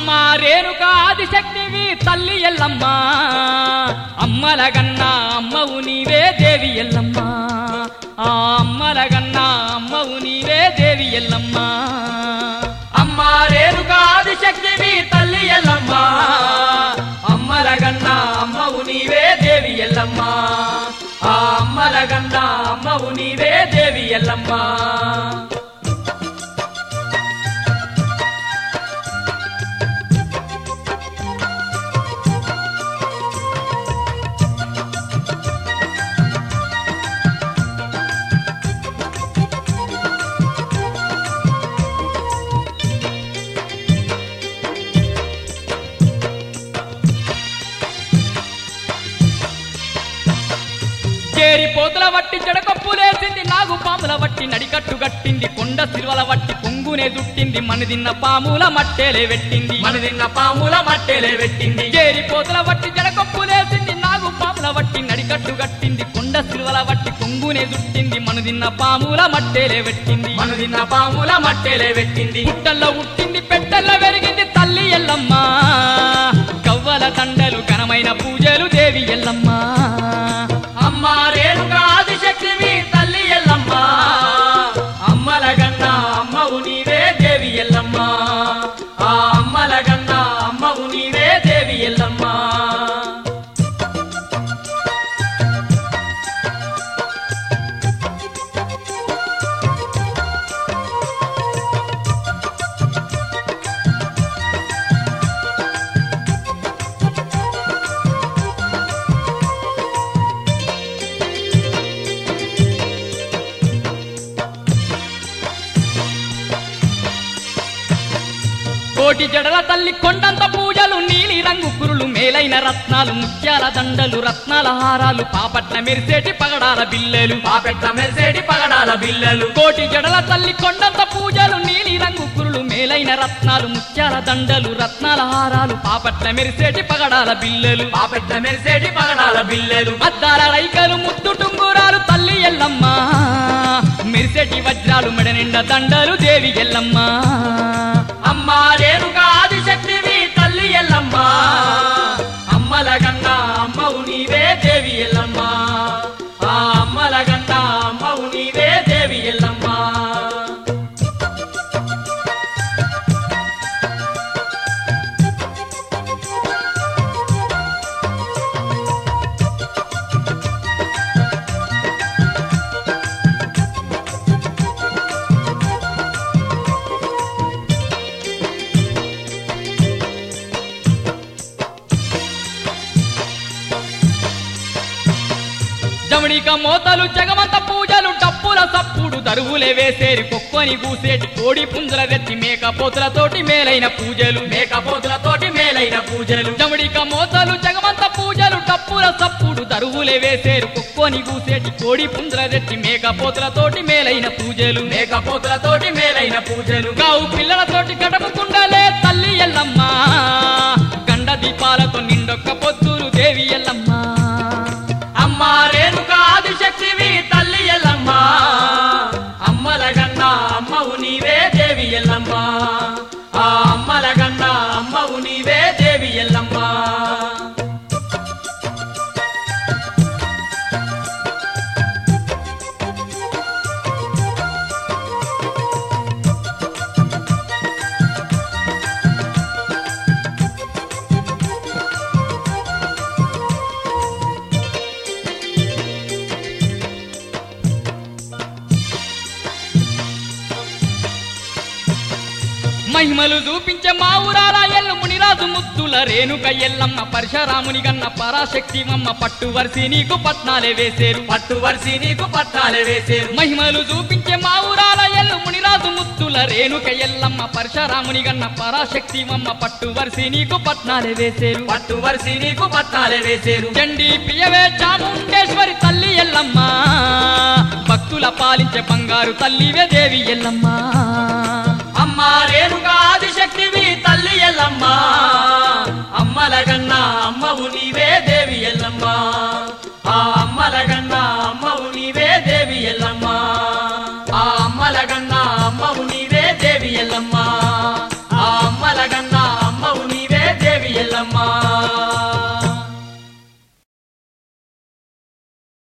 అమ్మ రేణుక ఆదిశక్తివి తల్లి ఎల్లమ్మ అమ్మలగన్నా అమ్మవు నీవే దేవి ఎల్లమ్మ ఆ అమ్మలగన్నా అమ్మవు నీవే దేవి ఎల్లమ్మ అమ్మ రేణుక ఆదిశక్తివి తల్లి ఎల్లమ్మ అమ్మలగన్నా అమ్మవు నీవే దేవి ఎల్లమ్మ ఆ అమ్మలగన్నా అమ్మవు నీవే దేవి ఎల్లమ్మ చేరి పోతుల వట్టి జడకొప్పులేసింది నాగు పాముల వట్టి నడికట్టు గట్టింది కొండ సిరువల వట్టి పొంగునే దుట్టింది మనదిన్న పాముల మట్టేలే పెట్టింది మనదిన్న పాముల మట్టెలే పెట్టింది చేరి పోతుల వట్టి జడకొప్పులేసింది నాగు పాముల వట్టి నడికట్టు గట్టింది కొండ సిరువల వట్టి పొంగునే దుట్టింది మనదిన్న పాముల మట్టేలే పెట్టింది మనదిన్న పాముల మట్టెలే పెట్టింది పుట్టల్లో ఉట్టింది పెట్టల్లో పెరిగింది తల్లి ఎల్లమ్మ కవ్వల దండలు ఘనమైన పూజలు దేవి ఎల్లమ్మ అమ్మ రేణుక ఆదిశక్తివి తల్లి ఎల్లమ్మ అమ్మల గన్న అమ్మవు నీవే దేవి ఎల్లమ్మ ఆ అమ్మల గన్న అమ్మవు నీవే దేవి ఎల్లమ్మ కోటి జడల తల్లి కొండంత పూజలు నీలి రంగు కురులు మేలైన రత్నాలు ముత్యాల దండలు రత్నాల హారాలు పాపట్ల మెరిసేటి పగడాల బిల్లెలు పాపెట్ల మెరిసేటి పగడాల బిల్లలు కోటి జడల తల్లి కొండంత పూజలు నీలి రంగు కురులు మేలైన రత్నాలు ముత్యాల దండలు రత్నాల హారాలు పాపట్ల మెరిసేటి పగడాల బిల్లెలు పాపెట్ల మెరిసేటి పగడాల బిల్లలు అద్దాల రైకలు ముద్దు టుంగురాలు తల్లి ఎల్లమ్మ మెరిసేటి వజ్రాలు మెడ నిండా దండలు దేవి ఎల్లమ్మ అమ్మ రేణుక ఆదిశక్తివి తల్లి ఎల్లమ్మ అమ్మల గన్న అమ్మవు నీవే దేవి ఎల్లమ్మ ఆ అమ్మల గన్న అమ్మవు నీవే దేవి ఎల్లమ్మ జమణిక మోతలు జగమంత పూజలు డప్పుల సప్పుడు దరువులే వేసేరి కుక్కొని కూసేటి కోడి పుంజుల తెచ్చి మేకపోతులతోటి మేలైన పూజలు మేకపోతులతోటి మేలైన పూజలు జమడిక మోతలు జగమంత పూజలు డప్పుల సప్పుడు దరువులే వేసేరు కుక్కొని కూసేటి కోడి పుంజుల తెచ్చి మేకపోతులతోటి మేలైన పూజలు మేకపోతులతోటి మేలైన పూజలు గావు పిల్లలతోటి గడపకుండలే తల్లి ఎల్లమ్మ గండ దీపాలతో నిండొక్క పొద్దులు దేవి ఎల్లమ్మ అమ్మ రేణుక ఆదిశక్తివి తల్లి ఎల్లమ్మ అమ్మల గన్న అమ్మవు నీవే దేవి ఎల్లమ్మ ఆ అమ్మల గన్న అమ్మవు నీవే దేవి ఎల్లమ్మ మహిమలు చూపించే మా ఊరాల ఎల్లు మునిరాజు ముద్దుల రేణుక ఎల్లమ్మ పరశురాముని గన్న పరాశక్తి మమ్మ పట్టు వరిసి నీకు పట్నాలే వేసేరు పట్టు వరిసి నీకు పట్టాలే వేసేరు మహిమలు చూపించే మా ఊరాల ఎల్లు మునిరాజు ముద్దుల రేణుక ఎల్లమ్మ పరశురాముని గన్న పరాశక్తి మమ్మ పట్టు వరిసి నీకు పట్నాలే వేసేరు పట్టు వరిసి నీకు పట్టాలే వేసేరు చండి ప్రియవే చాముండేశ్వరి తల్లి ఎల్లమ్మ భక్తుల పాలించే బంగారు తల్లివే దేవి ఎల్లమ్మ అమ్మ